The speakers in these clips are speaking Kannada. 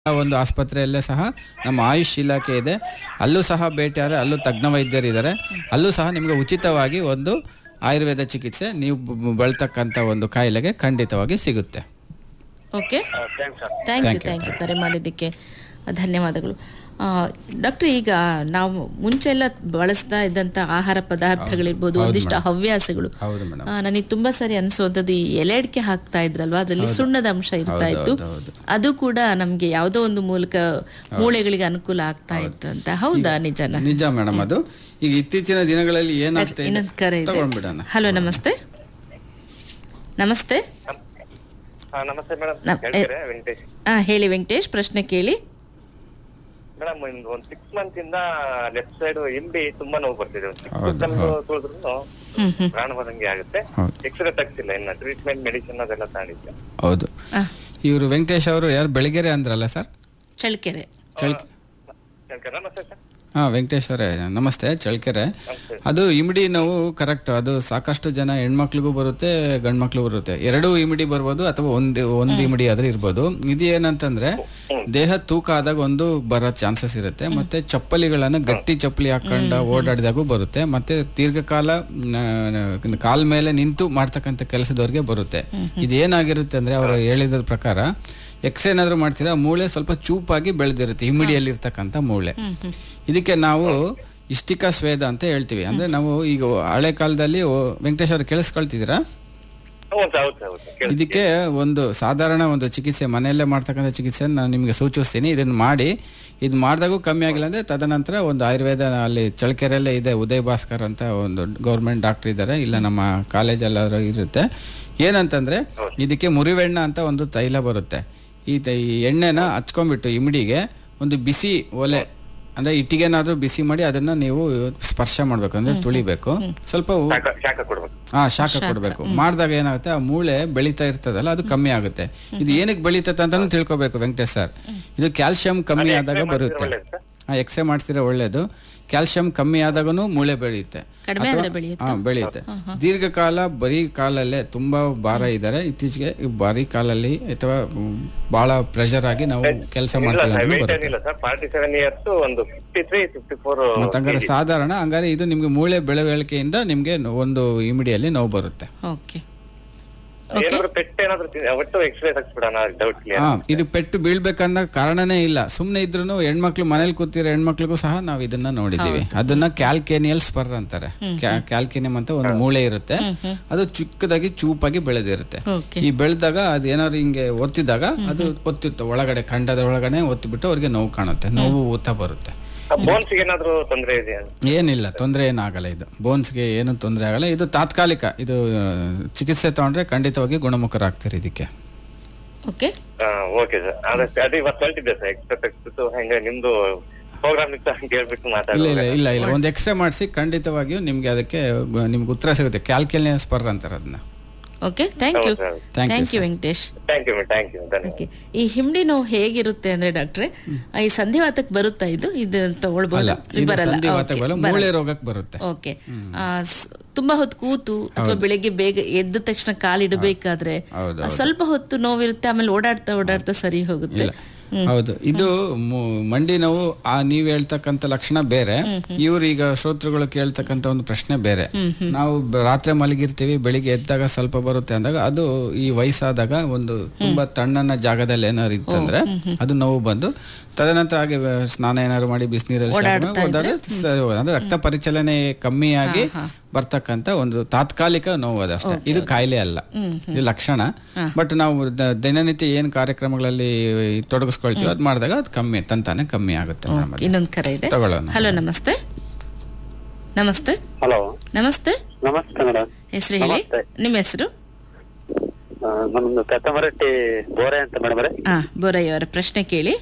ಆ ಒಂದು ಆಸ್ಪತ್ರೆಯಲ್ಲೇ ಸಹ ನಮ್ಮ ಆಯುಷ್ ಇಲಾಖೆ ಇದೆ ಅಲ್ಲೂ ಸಹ ಭೇಟಿಯಾದರೆ ಅಲ್ಲೂ ತಜ್ಞ ವೈದ್ಯರಿದ್ದಾರೆ ಅಲ್ಲೂ ಸಹ ನಿಮಗೆ ಉಚಿತವಾಗಿ ಒಂದು ಆಯುರ್ವೇದ ಚಿಕಿತ್ಸೆ ನೀವು ಬ- ಬಳತಕ್ಕಂಥ ಒಂದು ಕಾಯಿಲೆಗೆ ಖಂಡಿತವಾಗಿ ಸಿಗುತ್ತೆ okay thanks sir thank you Thank you. Thank you ಕರೆ ಮಾಡಿದ್ದಕ್ಕೆ ಧನ್ಯವಾದಗಳು ಡಾಕ್ಟರ್ ಈಗ ನಾವು ಮುಂಚೆ ಎಲ್ಲ ಬಳಸ್ತಾ ಇದ್ದಂಥ ಆಹಾರ ಪದಾರ್ಥಗಳಿರ್ಬೋದು ಹೌದು ಒಂದಿಷ್ಟು madam. ಹವ್ಯಾಸಗಳು ಹೌದು ಮೇಡಮ್ ಆ, ನನಗೆ ತುಂಬಾ ಸರಿ ಅನ್ಸೋದದ್ದು ಈ ಎಲೆ ಅಡಿಕೆ ಹಾಕ್ತಾ ಇದ್ರಲ್ವಾ ಅದರಲ್ಲಿ ಸುಣ್ಣದ ಅಂಶ ಇರ್ತಾ ಹೌದು, ಇತ್ತು ಹೌದು, ಹೌದು. ಅದು ಕೂಡ ನಮ್ಗೆ ಯಾವುದೋ ಒಂದು ಮೂಲಕ ಮೂಳೆಗಳಿಗೆ ಅನುಕೂಲ ಆಗ್ತಾ ಇತ್ತು ಅಂತ ಹೌದಾ ನಿಜನ ನಿಜ ಮೇಡಮ್ ಅದು ಈಗ ಇತ್ತೀಚಿನ ದಿನಗಳಲ್ಲಿ ಏನಾಗ್ತಾ ಇನ್ನೊಂದು ಕರೆ ಇದೆ ಇದೆ ತಗೊಂಡ್ಬಿಡೋಣ ಹಲೋ ನಮಸ್ತೆ ನಮಸ್ತೆ ಹಾ ನಮಸ್ತೆ ಮೇಡಮ್ ನಮ್- ಹೇಳ್ತೀರಾ ವೆಂಕಟೇಶ್ ಹಾ ಹೇಳಿ ವೆಂಕಟೇಶ್ ಪ್ರಶ್ನೆ ಕೇಳಿ ಮೇಡಮ್ ಒಂದು ಒಂದು ಸಿಕ್ಸ್ ಮಂತ್ ಇಂದ ಲೆಫ್ಟ್ ಸೈಡ್ ಹಿಂಡಿ ತುಂಬಾ ನೋವು ಬರ್ತಿದೆ ಒಂದು ಚಿಕ್ಕ ಹೌದು, ಕಲ್ಲು ಹೌದು. ತುಳಿದ್ರು ಹ್ಮ್ ಹ್ಮ್ ಪ್ರಾಣ ಬರಂಗೆ ಆಗುತ್ತೆ ಹೌದು. ಎಕ್ಸ್ರೇ ತೆಗ್ಸಿಲ್ಲ ಇನ್ನ ಟ್ರೀಟ್ಮೆಂಟ್ ಮೆಡಿಸಿನ್ ಅದೆಲ್ಲ ತಗೊಂಡಿದ್ದೆ ಹೌದು ಆ, ಇವರು ವೆಂಕಟೇಶ್ ಅವರು ಯಾರು ಬೆಳಗೆರೆ ಅಂದ್ರಲ್ಲ ಸರ್ ಚಳ್ಳಕೆರೆ ಚಳ್ಕೆ ಹೇಳ್ತೀರಾ? ನಮಸ್ತೆ ಸರ್ ಹಾಂ ವೆಂಕಟೇಶ್ ಅವರೇ ನಮಸ್ತೆ ಚಳ್ಕೆರೆ ನಮಸ್ತೆ ಅದು ಇಮಿಡಿ ನೋವು ಕರೆಕ್ಟ್ ಅದು ಸಾಕಷ್ಟು ಜನ ಹೆಣ್ಮಕ್ಳಿಗೂ ಬರುತ್ತೆ ಗಂಡ್ಮಕ್ಳಿಗೂ ಬರುತ್ತೆ ಎರಡೂ ಇಮಿಡಿ ಬರ್ಬೋದು ಅಥವಾ ಒಂದು ಒಂದು ಇಮಿಡಿ ಆದ್ರೆ ಇರ್ಬೋದು ಇದು ಏನಂತಂದ್ರೆ ದೇಹ ತೂಕ ಆದಾಗ ಒಂದು ಬರೋ ಚಾನ್ಸಸ್ ಇರುತ್ತೆ ಮತ್ತೆ ಚಪ್ಪಲಿಗಳನ್ನ ಗಟ್ಟಿ ಚಪ್ಪಲಿ ಹಾಕೊಂಡ ಓಡಾಡಿದಾಗೂ ಬರುತ್ತೆ ಮತ್ತೆ ದೀರ್ಘಕಾಲ ಮ್, ಕಾಲ್ ಮೇಲೆ ನಿಂತು ಮಾಡ್ತಕ್ಕಂಥ ಕೆಲಸದವ್ರಿಗೆ ಬರುತ್ತೆ ಇದೇನಾಗಿರುತ್ತೆ ಅಂದ್ರೆ ಅವರು ಹೇಳಿದ ಪ್ರಕಾರ ಎಕ್ಸ್ ಏನಾದ್ರು ಮಾಡ್ತೀರಾ ಮೂಳೆ ಸ್ವಲ್ಪ ಚೂಪಾಗಿ ಬೆಳೆದಿರುತ್ತೆ ಇಮಿಡಿಯಲ್ಲಿ ಇರ್ತಕ್ಕಂಥ ಮೂಳೆ ಇದಕ್ಕೆ ನಾವು ಇಷ್ಟಿಕಾ ಸ್ವೇದ ಅಂತ ಹೇಳ್ತೀವಿ ಅಂದ್ರೆ ನಾವು ಈಗ ಹಳೆ ಕಾಲದಲ್ಲಿ ಓ- ವೆಂಕಟೇಶ್ ಅವ್ರು ಕೇಳಿಸ್ಕೊಳ್ತಿದ್ದೀರಾ ಹೌದು ಹೌದು ಹೌದು ಕೇಳಿ ಇದಕ್ಕೆ ಒಂದು ಸಾಧಾರಣ ಒಂದು ಚಿಕಿತ್ಸೆ ಮನೆಯಲ್ಲೇ ಮಾಡ್ತಕ್ಕಂಥ ಚಿಕಿತ್ಸೆ ನಾನು ನಿಮಗೆ ಸೂಚಿಸ್ತೀನಿ ಇದನ್ನು ಮಾಡಿ ಇದು ಮಾಡಿದಾಗೂ ಕಮ್ಮಿ ಆಗಿಲ್ಲ ಅಂದರೆ ತದನಂತರ ಒಂದು ಆಯುರ್ವೇದ ಅಲ್ಲಿ ಚಳ್ಳಕೆರೆಯಲ್ಲೇ ಇದೆ ಉದಯ್ ಭಾಸ್ಕರ್ ಅಂತ ಒಂದು ಗೌರ್ಮೆಂಟ್ ಡಾಕ್ಟರ್ ಇದ್ದಾರೆ ಇಲ್ಲ ನಮ್ಮ ಕಾಲೇಜಲ್ಲಾದ್ರೂ ಇರುತ್ತೆ ಏನಂತಂದರೆ ಇದಕ್ಕೆ ಮುರಿವೆಣ್ಣ ಅಂತ ಒಂದು ತೈಲ ಬರುತ್ತೆ ಈ ತ- ಈ ಎಣ್ಣೆನ ಹಚ್ಕೊಂಡ್ಬಿಟ್ಟು ಇಮಿಡಿಗೆ ಒಂದು ಬಿಸಿ ಒಲೆ ಅಂದರೆ ಇಟ್ಟಿಗೆನಾದರೂ ಬಿಸಿ ಮಾಡಿ ಅದನ್ನು ನೀವು ಸ್ಪರ್ಶ ಮಾಡಬೇಕು ಅಂದರೆ ತುಳಿಬೇಕು ಸ್ವಲ್ಪ ಶಾಖ ಶಾಖ ಕೊಡ್ಬೇಕು ಹಾ ಶಾಖ ಕೊಡಬೇಕು ಮಾಡಿದಾಗ ಏನಾಗುತ್ತೆ ಆ ಮೂಳೆ ಬೆಳೀತಾ ಇರ್ತದಲ್ಲ ಅದು ಕಮ್ಮಿ ಆಗುತ್ತೆ ಇದು ಏನಕ್ಕೆ ಬೆಳೀತದೆ ಅಂತಾನು ತಿಳ್ಕೊಬೇಕು ವೆಂಕಟೇಶ್ ಸರ್ ಇದು ಕ್ಯಾಲ್ಸಿಯಂ ಕಮ್ಮಿ ಆದಾಗ ಬರುತ್ತೆ ಒಳ್ಳೇದು ಸರ್ ಹಾ ಎಕ್ಸ್ರೇ ಮಾಡ್ತಿರೋ ಒಳ್ಳೇದು ಕ್ಯಾಲ್ಸಿಯಂ ಕಮ್ಮಿ ಆದಾಗನು ಮೂಳೆ ಬೆಳೆಯುತ್ತೆ ಕಡಿಮೆ ಅಥವಾ- ಆದ್ರೆ ಬೆಳೆಯುತ್ತಾ? ಹಾ ಬೆಳೆಯುತ್ತೆ ದೀರ್ಘಕಾಲ ಬರೀ ಕಾಲಲ್ಲೇ ತುಂಬಾ ಭಾರ ಇದ್ದಾರೆ ಇತ್ತೀಚೆಗೆ ಈ ಬರೀ ಕಾಲಲ್ಲಿ ಅಥವಾ ಮ್, ಬಹಳ ಪ್ರೆಷರ್ ಆಗಿ ನಾವು ಕೆಲಸ ಇಲ್ಲ ಮಾಡ್ತೀವಿ ಸರ್ ಅಂದ್ರೂ ವೇಟ್ ಬರುತ್ತೆ ಏನಿಲ್ಲ ಸರ್ ಫಾರ್ಟಿ ಸೆವೆನ್ ಇಯರ್ಸ್ ಒಂದು ಫಿಫ್ಟಿ ತ್ರೀ ಫಿಫ್ಟಿ ಫೋರ್ ಮತ್ತೆ ಹಂಗಾರೆ ಸಾಧಾರಣ ಹಂಗಾರೆ ಇದು ನಿಮ್ಗೆ ಮೂಳೆ ಬೆಳವಣಿಗೆಯಿಂದ ನಿಮ್ಗೆ ಒಂದು ಇಮಿಡಿಯಲ್ಲಿ ನೋವು ಬರುತ್ತೆ ಓಕೆ ಏನಾದ್ರು ಪೆಟ್ ಏನಾದ್ರು ತಿನ್- ಒಟ್ಟು ಎಕ್ಸ್ರೇ ತೆಗ್ಸ್ಬಿಡೋಣ ಡೌಟ್ ಕ್ಲಿಯರ್ ಹಾ ಇದು ಪೆಟ್ಟು ಬೀಳ್ಬೇಕನ್ನೋ ಕಾರಣನೇ ಇಲ್ಲ ಸುಮ್ನೆ ಇದ್ರೂ ಹೆಣ್ಮಕ್ಳು ಮನೇಲಿ ಕೂತಿರೋ ಹೆಣ್ಮಕ್ಳಿಗೂ ಸಹ ನಾವು ಇದನ್ನ ನೋಡಿದೀವಿ ಅದನ್ನ ಕ್ಯಾಲ್ಕೇನಿಯಲ್ ಸ್ಪರ್ ಅಂತಾರೆ ಕ್ಯಾಲ್ಕೇನಿಯಂ ಅಂತ ಒಂದು ಮೂಳೆ ಇರುತ್ತೆ ಅದು ಚಿಕ್ಕದಾಗಿ ಚೂಪಾಗಿ ಬೆಳೆದಿರುತ್ತೆ ಓಕೆ ಈ ಬೆಳೆದಾಗ ಅದು ಏನಾದ್ರು ಹಿಂಗೆ ಒತ್ತಿದಾಗ ಅದು ಒತ್ತಿತ್ತು ಒಳಗಡೆ ಖಂಡದ ಒಳಗಡೆ ಒತ್ತಿಬಿಟ್ಟು ಅವ್ರಿಗೆ ನೋವು ಕಾಣುತ್ತೆ ನೋವು ಊತ ಬರುತ್ತೆ ಬೋನ್ಸ್ ಏನಾದ್ರು ತೊಂದರೆ ಇದೆಯಾ ಏನಿಲ್ಲ ತೊಂದರೆ ಏನಾಗಲ್ಲ ಇದು ಬೋನ್ಸ್ಗೆ ಏನು ತೊಂದರೆ ಆಗಲ್ಲ ಇದು ತಾತ್ಕಾಲಿಕ ಇದು ಆ, ಚಿಕಿತ್ಸೆ ತಗೊಂಡ್ರೆ ಖಂಡಿತವಾಗಿ ಗುಣಮುಖರಾಗ್ತಾರೆ ಇದಕ್ಕೆ ಓಕೆ ಓಕೆ ಸರ್ ಅದಕ್ಕೆ ಅದು ಇವತ್ತು ಹೇಳ್ತಿದ್ದೆ ಸರ್ ಎಕ್ಸ್ಟ್ರಾ ತೆಗ್ಸ್ಬಿಟ್ಟು ಹೆಂಗೆ ನಿಮ್ದು ಪ್ರೋಗ್ರಾಮ್ ಇತ್ತು ಅಂತ ಹೇಳ್ಬಿಟ್ಟು ಇಲ್ಲ ಮಾತಾಡೋದು ಇಲ್ಲ ಇಲ್ಲ ಇಲ್ಲ ಒಂದು ಎಕ್ಸ್ರೇ ಮಾಡಿಸಿ ಖಂಡಿತವಾಗಿಯೂ ನಿಮ್ಗೆ ಅದಕ್ಕೆ ಗ- ನಿಮ್ಗೆ ಉತ್ತರ ಸಿಗುತ್ತೆ ಕ್ಯಾಲ್ಕುಲೇಷನ್ ಸ್ಪರ್ ಅಂತಾರೆ ಅದನ್ನ ಓಕೆ ಥ್ಯಾಂಕ್ ಯು ಹೌದು, ಹೌದು. Thank you, thank you sir. Venkatesh thank you thank you ಧನ್ಯವಾದ ಓಕೆ ಈ ಹಿಂಡಿ ನೋವು ಹೇಗಿರುತ್ತೆ ಅಂದ್ರೆ ಡಾಕ್ಟ್ರೆ ಈ ಸಂಧಿವಾತಕ್ಕೆ ಬರುತ್ತಾ ಇದು ಇದು ತಗೊಳ್ಬಹುದು ಅಲ್ಲ ಇದು ಬರಲ್ಲ ಸಂಧಿವಾತ Okay, ಬರಲ್ಲ, ಬರಲ್ಲ. ಮೂಳೆ ರೋಗಕ್ಕೆ ಬರುತ್ತೆ ಓಕೆ ಆ, ಸ್- ತುಂಬಾ ಹೊತ್ತು ಕೂತು ಅಥವಾ ಬೆಳಿಗ್ಗೆ ಬೇಗ ಎದ್ದ ತಕ್ಷಣ ಕಾಲಿಡಬೇಕಾದ್ರೆ ಹೌದು, ಆ, ಸ್ವಲ್ಪ ಹೊತ್ತು ನೋವಿರುತ್ತೆ ಆಮೇಲೆ ಓಡಾಡ್ತಾ ಓಡಾಡ್ತಾ ಸರಿ ಹೋಗುತ್ತೆ ಇಲ್ಲ ಹೌದು ಇದು ಮು- ಮಂಡಿ ನೋವು ಆ ನೀವ್ ಹೇಳ್ತಕ್ಕಂಥ ಲಕ್ಷಣ ಬೇರೆ ಇವ್ರು ಈಗ ಶ್ರೋತೃಗಳು ಕೇಳ್ತಕ್ಕಂಥ ಒಂದು ಪ್ರಶ್ನೆ ಬೇರೆ ನಾವು ಬ- ರಾತ್ರಿ ಮಲಗಿರ್ತೀವಿ ಬೆಳಿಗ್ಗೆ ಎದ್ದಾಗ ಸ್ವಲ್ಪ ಬರುತ್ತೆ ಅಂದಾಗ ಅದು ಈ ವಯಸ್ಸಾದಾಗ ಒಂದು ತುಂಬಾ ತಣ್ಣನ ಜಾಗದಲ್ಲಿ ಏನಾದ್ರು ಇತ್ತಂದ್ರೆ ಅದು ನೋವು ಬಂದು ತದನಂತರ ಹಾಗೆ ವ- ಸ್ನಾನ ಏನಾದ್ರು ಮಾಡಿ ಬಿಸಿನೀರಲ್ಲಿ ಹೋದಾಗ ಸರಿ ಹೋಗುತ್ತೆ. ಅಂದ್ರೆ ರಕ್ತ ಪರಿಚಲನೆ ಕಮ್ಮಿಯಾಗಿ ಬರ್ತಕ್ಕಂಥ ಒಂದು ತಾತ್ಕಾಲಿಕ ನೋವು ಅದಷ್ಟೇ ಇದು ಕಾಯಿಲೆ ಅಲ್ಲ ಇದು ಲಕ್ಷಣ ಬಟ್ ನಾವು ದ- ದಿನನಿತ್ಯ ಏನ್ ಕಾರ್ಯಕ್ರಮಗಳಲ್ಲಿ ತೊಡಗಿಸ್ಕೊಳ್ತೀವಿ ಅದ್ ಮಾಡಿದಾಗ ಅದು ಕಮ್ಮಿ ತಂತಾನೆ ಕಮ್ಮಿ ಆಗುತ್ತೆ madam ಅದು. ಇನ್ನೊಂದು ಕರೆ ಇದೆ ತಗೊಳ್ಳೋಣ. ಹಲೋ ನಮಸ್ತೆ ನಮಸ್ತೆ ಹಲೋ ನಮಸ್ತೆ ನಮಸ್ತೆ ಮೇಡಮ್ ಹೆಸರು ಹೇಳಿ ನಮಸ್ತೆ. ನಿಮ್ಮ ಹೆಸರು ನಮ್ದು ಕತ್ತಮರಟ್ಟಿ ಬೋರೆ ಅಂತ ಮೇಡಮ್ ಹಾ ಬೋರಯ್ಯ ಅವರ ಪ್ರಶ್ನೆ ಕೇಳಿ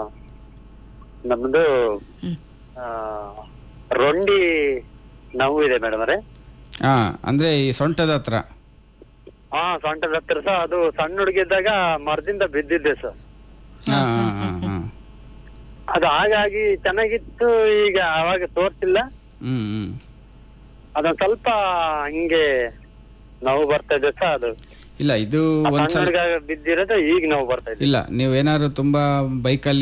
ನಮ್ದು ಹ್ಮ್. ಆ, ರೊಂಡಿ ನೋವು ಇದೆ ಮೇಡಮ್ ಅವರೇ ಹಾ ಅಂದ್ರೆ ಈ ಸೊಂಟದ ಹತ್ರ ಹಾ ಸೊಂಟದ ಹತ್ರ ಸಹ ಅದು ಸಣ್ಣ ಹುಡುಗಿದ್ದಾಗ ಮರದಿಂದ ಬಿದ್ದಿದ್ದೆ ಸರ್ ಹಾ ಹಾ, ಹಾ, ಹಾ. ಅದು ಹಾಗಾಗಿ ಚೆನ್ನಾಗಿತ್ತು ಈಗ ಅವಾಗ ತೋರ್ಸಿಲ್ಲ ಹ್ಮ್ ಹ್ಮ್ ಅದೊಂದ್ ಸ್ವಲ್ಪ ಹಿಂಗೆ ನೋವು ಬರ್ತಾ ಇದೆ ಸರ್ ಅದು ಇಲ್ಲ ಇದು ಒಂದ್ಸಲ ಸಣ್ಣ ಹುಡುಗ ಬಿದ್ದಿರೋದು ಈಗ ನಾವು ಬರ್ತಾ ಇದ್ದೀವಿ ಇಲ್ಲ ನೀವೇನಾದ್ರು ತುಂಬಾ ಬೈಕಲ್ಲಿ